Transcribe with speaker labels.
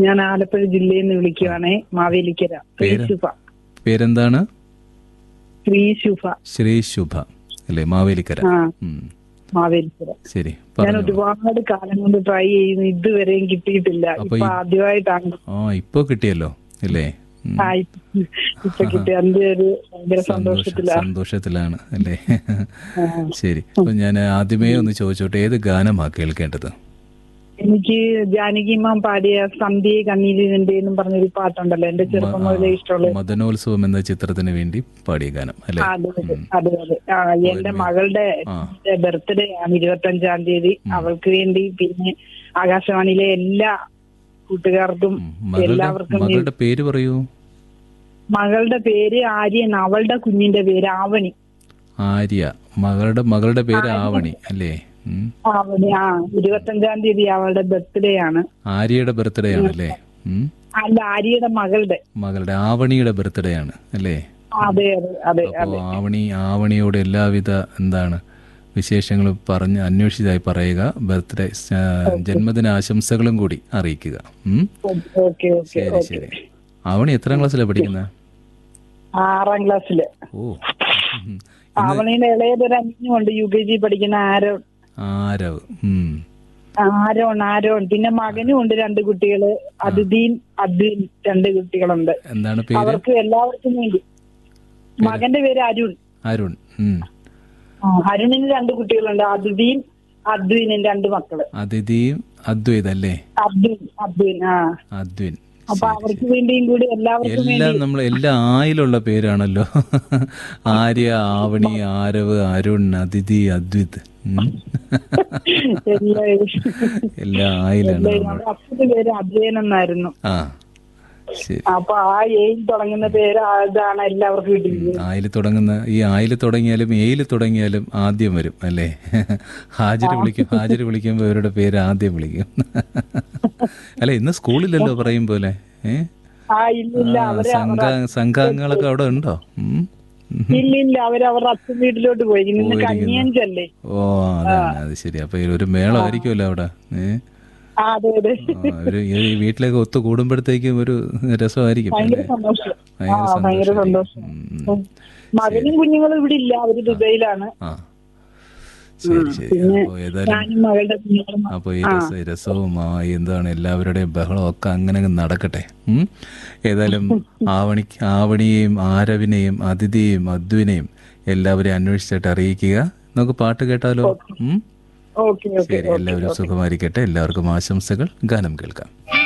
Speaker 1: ഞാൻ ആലപ്പുഴ ജില്ലയിൽ നിന്ന് വിളിക്കുവാണേ മാവേലിക്കര ശ്രീ
Speaker 2: പേര്?
Speaker 1: ശുഭ
Speaker 2: പേരെന്താണ്
Speaker 1: ശ്രീ ശുഭ
Speaker 2: ശ്രീ ശുഭ അല്ലേ മാവേലിക്കര
Speaker 1: ആ
Speaker 2: ഉം.
Speaker 1: മാവേലിക്കര
Speaker 2: ശരി
Speaker 1: ഞാൻ
Speaker 2: പറഞ്ഞു
Speaker 1: ഒരുപാട് കാലം കൊണ്ട് ട്രൈ ചെയ്യുന്നു ഇതുവരെയും കിട്ടിയിട്ടില്ല
Speaker 2: അപ്പൊ
Speaker 1: ഇപ്പൊ
Speaker 2: ഈ-
Speaker 1: ആദ്യമായിട്ടാണ്
Speaker 2: ആ ഇപ്പൊ കിട്ടിയല്ലോ അല്ലേ ഉം.
Speaker 1: ആ, ഇ- ഇപ്പൊ കിട്ടിയ എന്റെ ഒരു ഭയങ്കര
Speaker 2: സന്തോഷം
Speaker 1: സന്തോഷത്തിലാണ്
Speaker 2: സന്തോഷത്തിലാണ് അല്ലേ
Speaker 1: ആ.
Speaker 2: ശരി അപ്പൊ ഞാൻ ആദ്യമേ ഒന്ന് ചോദിച്ചോട്ടെ ഏത് ഗാനമാ കേൾക്കേണ്ടത്
Speaker 1: എനിക്ക് ജാനകിമാം പാടിയ സന്ധ്യയെ കണ്ണീരിന്റെ എന്നും പറഞ്ഞൊരു പാട്ടുണ്ടല്ലോ എന്റെ ചെറുപ്പം മുതലേ ഇഷ്ടമുള്ള
Speaker 2: മദനോത്സവം എന്ന ചിത്രത്തിന് വേണ്ടി പാടിയ ഗാനം അല്ലേ
Speaker 1: അതെ അതെ അതെ അതെ ആ, എന്റെ മകളുടെ
Speaker 2: ആ.
Speaker 1: ബർത്ത്ഡേ ആണ് ഇരുപത്തി അഞ്ചാം തീയതി അവൾക്ക് വേണ്ടി പിന്നെ ആകാശവാണിയിലെ എല്ലാ കൂട്ടുകാർക്കും
Speaker 2: ഉം. മകളുടെ
Speaker 1: എല്ലാവർക്കും
Speaker 2: മകളുടെ പേര് പറയൂ
Speaker 1: മകളുടെ പേര് ആര്യൻ അവളുടെ കുഞ്ഞിന്റെ പേര് ആവണി
Speaker 2: ആര്യ മകളുടെ മകളുടെ പേര് ആവണി അല്ലേ ഉം.
Speaker 1: ആവണി ആ ഇരുപത്തഞ്ചാം തീയതി അവളുടെ ബർത്ത്ഡേ ആണ്
Speaker 2: ആര്യയുടെ ബർത്ത്ഡേ ആണല്ലേ ഉം.
Speaker 1: അല്ല ആര്യയുടെ മകളുടെ
Speaker 2: മകളുടെ ആവണിയുടെ ബർത്ത്ഡേ ആണ് അല്ലേ
Speaker 1: അതെ അതെ അതെ
Speaker 2: അപ്പോൾ ആവണി ആവണിയോട് എല്ലാവിധ എന്താണ് വിശേഷങ്ങളും പറഞ്ഞ് അന്വേഷിച്ചതായി പറയുക ബർത്ത്ഡേ ജന്മദിന ആശംസകളും കൂടി അറിയിക്കുക ഉം.
Speaker 1: ഓക്കെ ഓക്കെ
Speaker 2: ശരി ശരി ആവണി എത്രാം ക്ലാസ്സിലാണ് പഠിക്കുന്നത്
Speaker 1: ആറാം ക്ലാസ്സില്
Speaker 2: ഓ ഉം.
Speaker 1: ആവണിയുടെ ഇളയതൊരു അനിയനുണ്ട് യു കെ ജി പഠിക്കുന്ന ആരോ
Speaker 2: ആരവ് ഉം.
Speaker 1: ആരോൺ ആരോൺ പിന്നെ മകനും ഉണ്ട് രണ്ട് കുട്ടികള് അതിഥീൻ അദ്വീൻ രണ്ട് കുട്ടികളുണ്ട്
Speaker 2: എന്താണ് പേര്
Speaker 1: അവർക്ക് എല്ലാവർക്കും വേണ്ടി മകന്റെ പേര് അരുൺ
Speaker 2: അരുൺ ഉം.
Speaker 1: ആ, അരുണിന് രണ്ട് കുട്ടികളുണ്ട് അതിഥീൻ അദ്വീനും രണ്ട് മക്കള്
Speaker 2: അതിഥിയും അദ്വൈത് അല്ലേ
Speaker 1: അദ്വീൻ അദ്വീൻ ആ
Speaker 2: അദ്വിൻ
Speaker 1: അപ്പൊ അവർക്ക് വേണ്ടിയും കൂടി എല്ലാവർക്കും
Speaker 2: എല്ലാം നമ്മൾ എല്ലാ ആയിലുള്ള പേരാണല്ലോ ആര്യ ആവണി ആരവ് അരുൺ അതിഥി അദ്വിത് ഉം.
Speaker 1: എല്ലാവരും
Speaker 2: എല്ലാ ആയിലാണ് നമ്മൾ
Speaker 1: അവരുടെ അപ്പന്റെ പേര് അദ്വൈൻ എന്നായിരുന്നു
Speaker 2: ആ ശരി
Speaker 1: അപ്പൊ ആ എയിൽ തുടങ്ങുന്ന പേര് അതാണ് എല്ലാവർക്കും കിട്ടിയത്
Speaker 2: ആയിൽ തുടങ്ങുന്ന ഈ ആയിൽ തുടങ്ങിയാലും ഏയിൽ തുടങ്ങിയാലും ആദ്യം വരും അല്ലേ ഹാജര് വിളിക്കും ഹാജര് വിളിക്കുമ്പോൾ ഇവരുടെ പേര് ആദ്യം വിളിക്കും അല്ല ഇന്ന് സ്കൂളിലല്ലോ പറയും പോലെ ഏ
Speaker 1: ആ ഇല്ലില്ല
Speaker 2: ആ,
Speaker 1: അവര്
Speaker 2: സംഘ സംഘാംഗങ്ങളൊക്കെ അവിടെ ഉണ്ടോ ഉം.
Speaker 1: ഇല്ലില്ല അവര് അവരുടെ അച്ഛൻ വീട്ടിലോട്ട് പോയി ഇന്ന് കഞ്ഞിയഞ്ചല്ലേ
Speaker 2: ഓ അതാണ് അത് ശരി അപ്പൊ ഒരു മേളമായിരിക്കുമല്ലോ അവിടെ ഏ
Speaker 1: ആ അതെ അതെ
Speaker 2: ആ, ഒരു ഈ വീട്ടിലേക്ക് ഒത്തു കൂടുമ്പോഴത്തേക്കും ഒരു രസമായിരിക്കും
Speaker 1: ഭയങ്കര
Speaker 2: അല്ലേ
Speaker 1: സന്തോഷം ആ
Speaker 2: ഭയങ്കര
Speaker 1: ഭയങ്കര സന്തോഷം
Speaker 2: സന്തോഷം ഉം.
Speaker 1: മകനും കുഞ്ഞുങ്ങളും ഇവിടെ ഇല്ല അവര് ദുബൈയിലാണ്
Speaker 2: ആ ശരി ശരി
Speaker 1: പിന്നെ
Speaker 2: അപ്പൊ ഏതായാലും
Speaker 1: ഞാനും മകളുടെ കുഞ്ഞുങ്ങളും
Speaker 2: അപ്പൊ ഈ രസ രസവും ആ എന്താണ് എല്ലാവരുടെയും ബഹളവും ഒക്കെ അങ്ങനെ അങ്ങ് നടക്കട്ടെ ഉം. ഏതായാലും ആവണി ആവണിയെയും ആരവിനെയും അതിഥിയെയും അദ്വിനെയും എല്ലാവരെയും അന്വേഷിച്ചിട്ട് അറിയിക്കുക നമുക്ക് പാട്ട് കേട്ടാലോ ഉം
Speaker 1: ഓക്കെ ഓക്കെ
Speaker 2: ശരി എല്ലാവരും സുഖമായിരിക്കട്ടെ എല്ലാവർക്കും ആശംസകൾ ഗാനം കേൾക്കാം